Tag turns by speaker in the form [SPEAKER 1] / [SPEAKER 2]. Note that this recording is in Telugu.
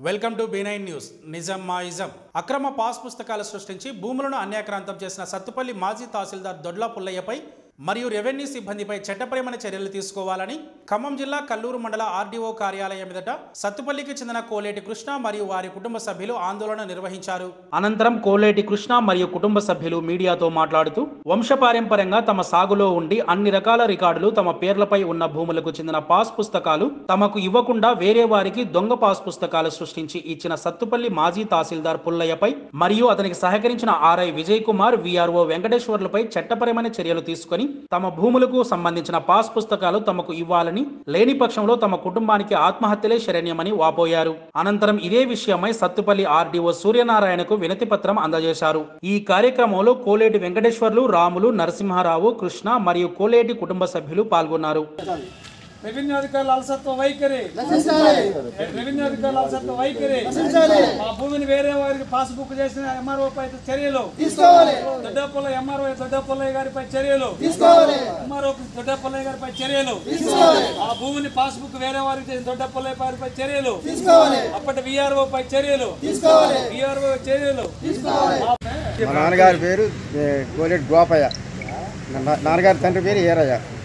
[SPEAKER 1] welcome to B nine news నిజం మా ఇజం అక్రమ పాస్ పుస్తకాలు సృష్టించి భూములను అన్యాక్రాంతం చేసిన సత్తుపల్లి మాజీ తహసీల్దార్ దొడ్ల పుల్లయ్యపై మరియు రెవెన్యూ సిబ్బందిపై చట్టపరమైన చర్యలు తీసుకోవాలని ఖమ్మం జిల్లా కల్లూరు మండల ఆర్డీఓ కార్యాలయం ఎదుట సత్తుపల్లికి చెందిన కోలేటి కృష్ణ మరియు వారి కుటుంబ సభ్యులు ఆందోళన నిర్వహించారు అనంతరం కోలేటి కృష్ణ మరియు కుటుంబ సభ్యులు మీడియాతో మాట్లాడుతూ వంశపారంపర్యంగా తమ సాగులో ఉండి అన్ని రకాల రికార్డులు తమ పేర్లపై ఉన్న భూములకు చెందిన పాస్ పుస్తకాలు తమకు ఇవ్వకుండా వేరే వారికి దొంగ పాస్ పుస్తకాలు సృష్టించి ఇచ్చిన సత్తుపల్లి మాజీ తహసీల్దార్ పుల్లయ్యపై మరియు అతనికి సహకరించిన ఆర్ఐ విజయ్ కుమార్ విఆర్ఓ వెంకటేశ్వర్లపై చట్టపరమైన చర్యలు తీసుకొని తమ భూములకు సంబంధించిన పాస్ పుస్తకాలు తమకు ఇవ్వాలని లేని పక్షంలో తమ కుటుంబానికి ఆత్మహత్యలే శరణ్యమని వాపోయారు అనంతరం ఇదే విషయమై సత్తుపల్లి ఆర్డీఓ సూర్యనారాయణకు వినతి పత్రం అందజేశారు ఈ కార్యక్రమంలో కోలేటి వెంకటేశ్వర్లు రాములు నరసింహారావు కృష్ణ మరియు కోలేటి కుటుంబ సభ్యులు పాల్గొన్నారు
[SPEAKER 2] రెవెన్యూ అధికారుల అలసత్వ వైఖరి రెవెన్యూ అధికారుల అలసత్వ వైఖరి మా భూమిని వేరే వారికి పాస్బుక్ చేసిన ఎంఆర్ఓ పై చర్యలు దొడ్డపల్ల ఎంఆర్ఓ దొడ్డపల్లయ్య గారిపై చర్యలు ఎంఆర్ఓ దొడ్డపల్లయ్య గారిపై చర్యలు ఆ భూమిని పాస్బుక్ వేరే వారికి చేసిన దొడ్డపల్లయ్య గారిపై చర్యలు అప్పటి విఆర్ఓ పై చర్యలు విఆర్ఓ చర్యలు
[SPEAKER 3] మా నాన్నగారి పేరు ఏ, కోలేటి గోపయ్య నా నాన్నగారి తండ్రి పేరు ఈరయ్య